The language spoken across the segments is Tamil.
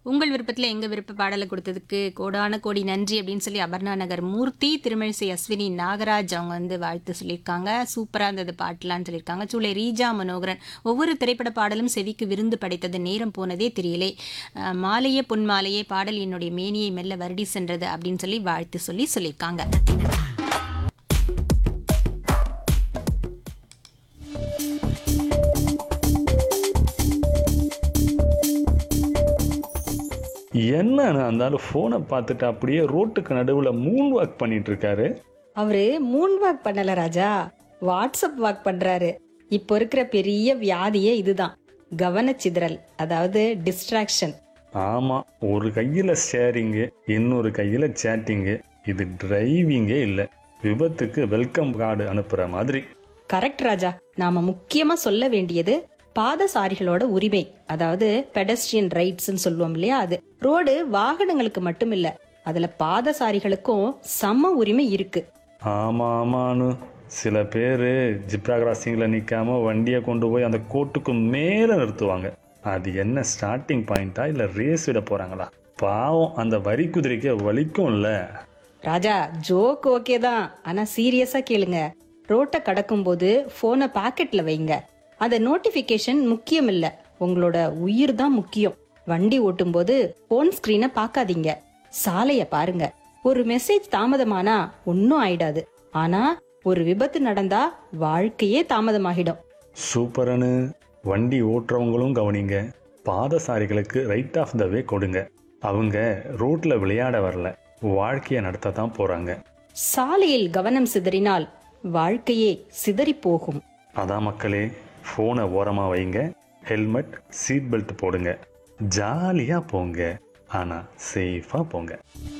உங்கள் விருப்பத்தில் எங்கள் விருப்ப பாடலை கொடுத்ததுக்கு கோடான கோடி நன்றி அப்படின்னு சொல்லி அபர்ணா நகர் மூர்த்தி திருமழிசை அஸ்வினி நாகராஜ் அவங்க வந்து வாழ்த்து சொல்லியிருக்காங்க சூப்பராக இருந்தது பாட்டலான்னு சொல்லியிருக்காங்க சூளை ரீஜா மனோகரன் ஒவ்வொரு திரைப்பட பாடலும் செவிக்கு விருந்து படைத்தது நேரம் போனதே தெரியலே அஹ், மாலையே பொன்மாலையே பாடல் என்னுடைய மேனியை மெல்ல வருடி சென்றது அப்படின்னு சொல்லி வாழ்த்து சொல்லி சொல்லியிருக்காங்க என்னன்னு அந்த ஆளு ஃபோனை பார்த்துட்டு அப்படியே ரோட்டுக்கு நடுவில் மூன் வாக் பண்ணிட்டு இருக்காரு அவரு மூன் வாக் பண்ணல ராஜா வாட்ஸ்அப் வாக் பண்றாரு இப்போ இருக்கிற பெரிய வியாதியே இதுதான் கவனச்சிதறல் அதாவது டிஸ்ட்ராக்ஷன் ஆமாம் ஒரு கையில் ஷேரிங்கு இன்னொரு கையில் சேட்டிங்கு இது டிரைவிங்கே இல்லை விபத்துக்கு வெல்கம் கார்டு அனுப்புகிற மாதிரி கரெக்ட் ராஜா நாம முக்கியமா சொல்ல வேண்டியது பாதசாரிகளோட உரிமை அதாவது பெடஸ்ட்ரியன் ரைட்ஸ்னு சொல்லுவோம் இல்லையா அது ரோடு வாகனங்களுக்கு மட்டும் இல்ல அதுல பாதசாரிகளுக்கும் சம உரிமை இருக்கு ஆமாம் ஆமான்னு சில பேர் ஜிப்ரா கிராசிங்கில் நிற்காம வண்டியை கொண்டு போய் அந்த கோட்டுக்கு மேலே நிறுத்துவாங்க அது என்ன ஸ்டார்டிங் பாயிண்டா இல்லை ரேஸ் விட போகிறாங்களா பாவம் அந்த வரி குதிரைக்கு வலிக்கும்ல ராஜா ஜோக் ஓகே தான் ஆனா சீரியஸா கேளுங்க ரோட்டை கடக்கும்போது போனை பாக்கெட்ல வைங்க அந்த நோட்டிபிகேஷன் முக்கியம் இல்ல உங்களோட உயிர் தான் முக்கியம் வண்டி ஓட்டும்போது போன் ஸ்கிரீனை பார்க்காதீங்க சாலைய பாருங்க ஒரு மெசேஜ் தாமதமானா ஒன்னும் ஆயிடாது ஆனா ஒரு விபத்து நடந்தா வாழ்க்கையே தாமதமாகிடும் சூப்பரனு வண்டி ஓட்டுறவங்களும் கவனிங்க பாதசாரிகளுக்கு ரைட் ஆஃப் த வே கொடுங்க அவங்க ரோட்ல விளையாட வரல வாழ்க்கையை நடத்த தான் போறாங்க சாலையில் கவனம் சிதறினால் வாழ்க்கையே சிதறி போகும் அதான் மக்களே ஃபோனை ஓரமா வைங்க ஹெல்மெட் சீட் பெல்ட் போடுங்க ஜாலியா போங்க ஆனா சேஃபா போங்க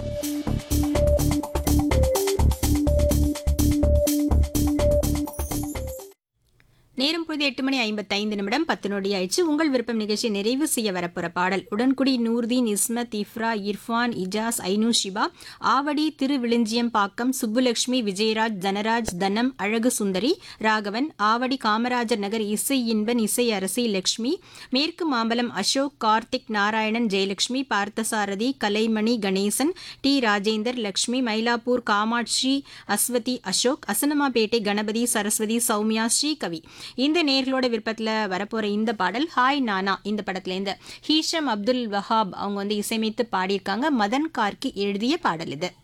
நேரம் பொழுது எட்டு மணி ஐம்பத்தைந்து நிமிடம் பத்து நொடி ஆயிடுச்சு உங்கள் விருப்பம் நிகழ்ச்சி நிறைவு செய்ய வரப்போற பாடல் உடன்குடி நூர்தீன் இஸ்மத் இஃப்ரா இர்ஃபான் இஜாஸ் ஐனு ஷிபா ஆவடி திருவிழிஞ்சியம் பாக்கம் சுப்புலட்சுமி விஜயராஜ் தனராஜ் தனம் அழகு சுந்தரி ராகவன் ஆவடி காமராஜர் நகர் இசை இன்பன் இசை அரசி லட்சுமி மேற்கு மாம்பலம் அசோக் கார்த்திக் நாராயணன் ஜெயலட்சுமி பார்த்தசாரதி கலைமணி கணேசன் டி ராஜேந்தர் லட்சுமி மயிலாப்பூர் காமாட்சி அஸ்வதி அசோக் அசனமாபேட்டை கணபதி சரஸ்வதி சௌமியா ஸ்ரீகவி இந்த நேர்களோட விருப்பத்தில் வரப்போற இந்த பாடல் ஹாய் நானா இந்த படத்துலேருந்து ஹீஷம் அப்துல் வஹாப் அவங்க வந்து இசையமைத்து பாடியிருக்காங்க மதன் கார்கி எழுதிய பாடல் இது